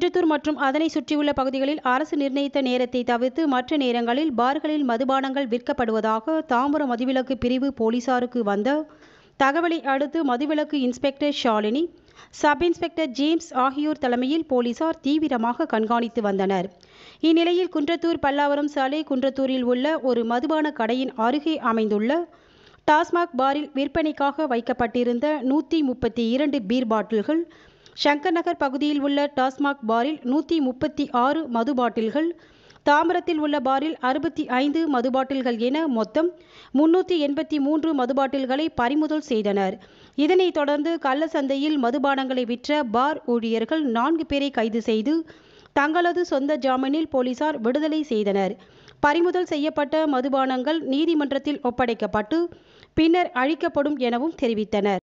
குன்றத்தூர் மற்றும் அதனை சுற்றியுள்ள பகுதிகளில் அரசு நிர்ணயித்த நேரத்தை தவிர்த்து மற்ற நேரங்களில் பார்களில் மதுபானங்கள் விற்கப்படுவதாக தாம்பரம் மதுவிலக்கு பிரிவு போலீசாருக்கு வந்த தகவலை அடுத்து மதுவிலக்கு inspector Shalini sub inspector James ஆகியோர் தலைமையில் போலீசார் தீவிரமாக கண்காணித்து வந்தனர் இந்நிலையில் குன்றத்தூர் பல்லாவரம் சாலை குன்றத்தூரில் உள்ள ஒரு மதுபான கடையின் அருகே அமைந்துள்ள டாஸ்மாக் பாரில் விற்பனைக்காக வைக்கப்பட்டிருந்த நூற்றி முப்பத்தி இரண்டு பீர் பாட்டில்கள் சங்கர் நகர் பகுதியில் உள்ள டாஸ்மாக் பாரில் நூற்றி முப்பத்தி ஆறு மது பாட்டில்கள் தாம்பரத்தில் உள்ள பாரில் அறுபத்தி ஐந்து மது பாட்டில்கள் என மொத்தம் முன்னூற்றி எண்பத்தி மூன்று மது பாட்டில்களை பறிமுதல் செய்தனர் இதனைத் தொடர்ந்து கள்ள சந்தையில் மதுபானங்களை விற்ற பார் ஊழியர்கள் நான்கு பேரை கைது செய்து தங்களது சொந்த ஜாமீனில் போலீசார் விடுதலை செய்தனர் பறிமுதல் செய்யப்பட்ட மதுபானங்கள் நீதிமன்றத்தில் ஒப்படைக்கப்பட்டு பின்னர் அழிக்கப்படும் எனவும் தெரிவித்தனர்